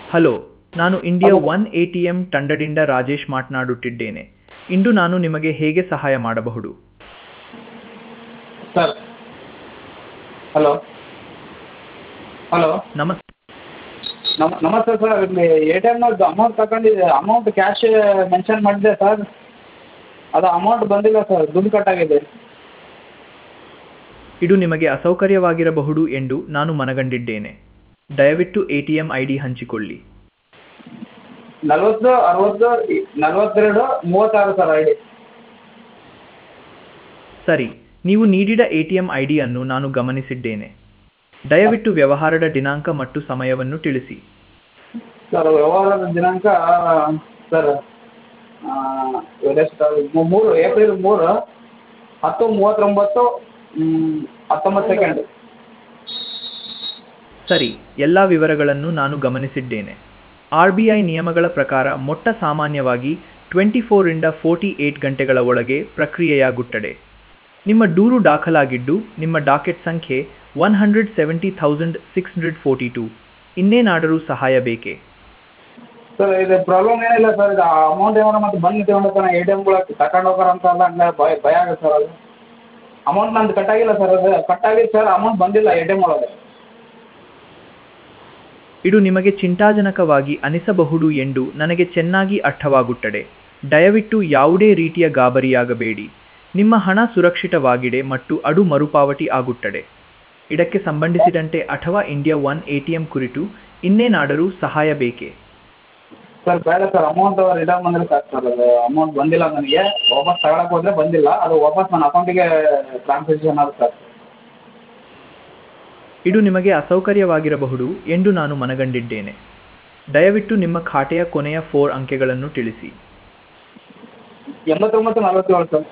hello ನಾನು India one A T M ತಂಡದಿಂದ ರಾಜೇಶ್ ಮಾತನಾಡುತ್ತಿದ್ದೇನೆ ಇಂದು ನಾನು ನಿಮಗೆ ಹೇಗೆ ಸಹಾಯ ಮಾಡಬಹುದು ಸರ್ ಹಲೋ ಹಲೋ ನಮಸ್ ನಮ ನಮಸ್ತೆ ಸರ್ ಇಲ್ಲಿ ಎ ಟಿ ಎಮ್ನಾಗ ಅಮೌಂಟ್ ತಗೊಂಡಿದ್ದೆ ಅಮೌಂಟ್ ಕ್ಯಾಶ್ ಮೆನ್ಷನ್ ಮಾಡಿದ್ದೆ ಸರ್ ಅದು ಅಮೌಂಟ್ ಬಂದಿಲ್ಲ ಸರ್ ದುಡ್ಡು ಕಟ್ಟಾಗಿದೆ ಇದು ನಿಮಗೆ ಅಸೌಕರ್ಯವಾಗಿರಬಹುದು ಎಂದು ನಾನು ಮನಗಂಡಿದ್ದೇನೆ ದಯವಿಟ್ಟು A T M I D ಹಂಚಿಕೊಳ್ಳಿ ನಲ್ವತ್ತು ಅರವತ್ತು ನಲ್ವತ್ತೆರಡು ಮೂವತ್ತಾರು ಸರ್ ಐ ಡಿ ಸರಿ ನೀವು ನೀಡಿದ ಎ ಟಿ ಎಂ ಐ ಡಿಯನ್ನು ನಾನು ಗಮನಿಸಿದ್ದೇನೆ ದಯವಿಟ್ಟು ವ್ಯವಹಾರದ ದಿನಾಂಕ ಮತ್ತು ಸಮಯವನ್ನು ತಿಳಿಸಿ ಸರ್ ವ್ಯವಹಾರದ ದಿನಾಂಕ ಸರ್ ಇವತ್ತೆಷ್ಟು ಮೂರು ಏಪ್ರಿಲ್ ಮೂರು ಹತ್ತು ಮೂವತ್ತೊಂಬತ್ತು ಹತ್ತೊಂಬತ್ತು ಸೆಕೆಂಡ್ ಸರಿ ಎಲ್ಲ ವಿವರಗಳನ್ನು ನಾನು ಗಮನಿಸಿದ್ದೇನೆ ಆರ್ ಬಿ ಐ ನಿಯಮಗಳ ಪ್ರಕಾರ ಮೊಟ್ಟ ಸಾಮಾನ್ಯವಾಗಿ ಟ್ವೆಂಟಿ ಫೋರಿಂದ ಫೋರ್ಟಿ ಏಟ್ ಗಂಟೆಗಳ ಒಳಗೆ ಪ್ರಕ್ರಿಯೆಯಾಗುತ್ತದೆ ನಿಮ್ಮ ದೂರು ದಾಖಲಾಗಿದ್ದು ನಿಮ್ಮ ಡಾಕೆಟ್ ಸಂಖ್ಯೆ one hundred seventy thousand six hundred forty two ಇನ್ನೇನಾದರೂ ಸಹಾಯ ಬೇಕೇ ಸರ್ ಇದು ಪ್ರಾಬ್ಲಮ್ ಏನಿಲ್ಲ ಸರ್ ಇದು ಅಮೌಂಟ್ ಏನಾರ ಮತ್ತೆ ಬಂದು ತಗೊಂಡೋಗ್ತಾನೆ ಎ ಟಿ ಎಮ್ಗಳು ತಗೊಂಡು ಹೋಗಾರ ಅಂತ ಅಲ್ಲ ಹಂಗೆ ಭಯ ಭಯ ಆಗುತ್ತೆ ಸರ್ ಅದು ಅಮೌಂಟ್ ನಂದು ಕಟ್ಟಾಗಿಲ್ಲ ಸರ್ ಅದು ಕಟ್ಟಾಗಿದೆ ಸರ್ ಅಮೌಂಟ್ ಬಂದಿಲ್ಲ ಎ ಟಿ ಎಮ್ ಒಳಗೆ ಇದು ನಿಮಗೆ ಚಿಂತಾಜನಕವಾಗಿ ಅನಿಸಬಹುದು ಎಂದು ನನಗೆ ಚೆನ್ನಾಗಿ ಅರ್ಥವಾಗುತ್ತದೆ ದಯವಿಟ್ಟು ಯಾವುದೇ ರೀತಿಯ ಗಾಬರಿಯಾಗಬೇಡಿ ನಿಮ್ಮ ಹಣ ಸುರಕ್ಷಿತವಾಗಿದೆ ಮತ್ತು ಅದು ಮರುಪಾವತಿ ಆಗುತ್ತದೆ ಇದಕ್ಕೆ ಸಂಬಂಧಿಸಿದಂತೆ ಅಥವಾ India one A T M ಕುರಿತು ಇನ್ನೇನಾದರೂ ಸಹಾಯ ಬೇಕೇ ಸರ್ ಬೇಡ ಸರ್ ಅಮೌಂಟ್ ರಿಟರ್ನ್ ಬಂದರೆ ಸಾಕು ಸರ್ ಅದು ಅಮೌಂಟ್ ಬಂದಿಲ್ಲ ನನಗೆ ವಾಪಸ್ ತಗೊಳಕ್ಕೆ ಹೋದರೆ ಬಂದಿಲ್ಲ ಅದು ವಾಪಸ್ ನನ್ನ ಅಕೌಂಟಿಗೆ ಟ್ರಾನ್ಸಾಕ್ಷನ್ ಆಗುತ್ತೆ ಸರ್ ಇದು ನಿಮಗೆ ಅಸೌಕರ್ಯವಾಗಿರಬಹುದು ಎಂದು ನಾನು ಮನಗಂಡಿದ್ದೇನೆ ದಯವಿಟ್ಟು ನಿಮ್ಮ ಖಾತೆಯ ಕೊನೆಯ ಫೋರ್ ಅಂಕೆಗಳನ್ನು ತಿಳಿಸಿ ಎಂಬತ್ತೊಂಬತ್ತು ನಲವತ್ತೇಳು ಸರ್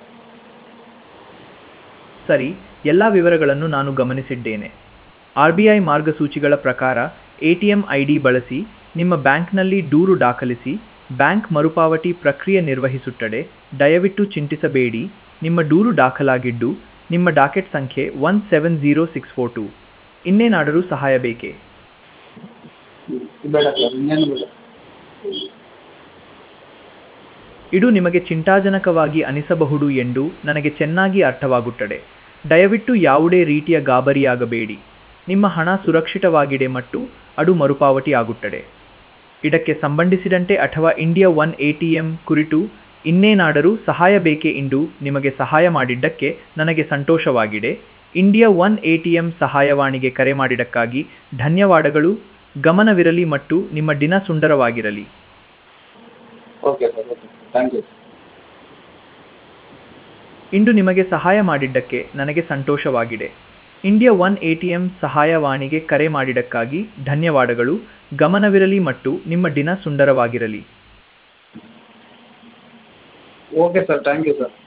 ಸರಿ ಎಲ್ಲ ವಿವರಗಳನ್ನು ನಾನು ಗಮನಿಸಿದ್ದೇನೆ ಆರ್ ಬಿ ಐ ಮಾರ್ಗಸೂಚಿಗಳ ಪ್ರಕಾರ A T M I D ಬಳಸಿ ನಿಮ್ಮ ಬ್ಯಾಂಕ್ನಲ್ಲಿ ದೂರು ದಾಖಲಿಸಿ ಬ್ಯಾಂಕ್ ಮರುಪಾವತಿ ಪ್ರಕ್ರಿಯೆ ನಿರ್ವಹಿಸುತ್ತದೆ ದಯವಿಟ್ಟು ಚಿಂತಿಸಬೇಡಿ ನಿಮ್ಮ ದೂರು ದಾಖಲಾಗಿದ್ದು ನಿಮ್ಮ ಡಾಕೆಟ್ ಸಂಖ್ಯೆ one seven zero six four two ಇನ್ನೇನಾದರೂ ಸಹಾಯ ಬೇಕೇ ಬೇಡ ಸರ್ ಇನ್ನೇನು ಬೇಡ ಇದು ನಿಮಗೆ ಚಿಂತಾಜನಕವಾಗಿ ಅನಿಸಬಹುದು ಎಂದು ನನಗೆ ಚೆನ್ನಾಗಿ ಅರ್ಥವಾಗುತ್ತದೆ ದಯವಿಟ್ಟು ಯಾವುದೇ ರೀತಿಯ ಗಾಬರಿಯಾಗಬೇಡಿ ನಿಮ್ಮ ಹಣ ಸುರಕ್ಷಿತವಾಗಿದೆ ಮತ್ತು ಅದು ಮರುಪಾವತಿ ಆಗುತ್ತದೆ ಇದಕ್ಕೆ ಸಂಬಂಧಿಸಿದಂತೆ ಅಥವಾ India one A T M ಕುರಿತು ಇನ್ನೇನಾದರೂ ಸಹಾಯ ಬೇಕೇ ಎಂದು ನಿಮಗೆ ಸಹಾಯ ಮಾಡಿದ್ದಕ್ಕೆ ನನಗೆ ಸಂತೋಷವಾಗಿದೆ India one A T M ಸಹಾಯವಾಣಿಗೆ ಕರೆ ಮಾಡಿದ್ದಕ್ಕಾಗಿ ಧನ್ಯವಾದಗಳು ಗಮನವಿರಲಿ ಮತ್ತು ನಿಮ್ಮ ದಿನ ಸುಂದರವಾಗಿರಲಿ okay sir okay thank you ಇಂದು ನಿಮಗೆ ಸಹಾಯ ಮಾಡಿದ್ದಕ್ಕೆ ನನಗೆ ಸಂತೋಷವಾಗಿದೆ India one A T M ಸಹಾಯವಾಣಿಗೆ ಕರೆ ಮಾಡಿದ್ದಕ್ಕಾಗಿ ಧನ್ಯವಾದಗಳು ಗಮನವಿರಲಿ ಮತ್ತು ನಿಮ್ಮ ದಿನ ಸುಂದರವಾಗಿರಲಿ okay sir thank you sir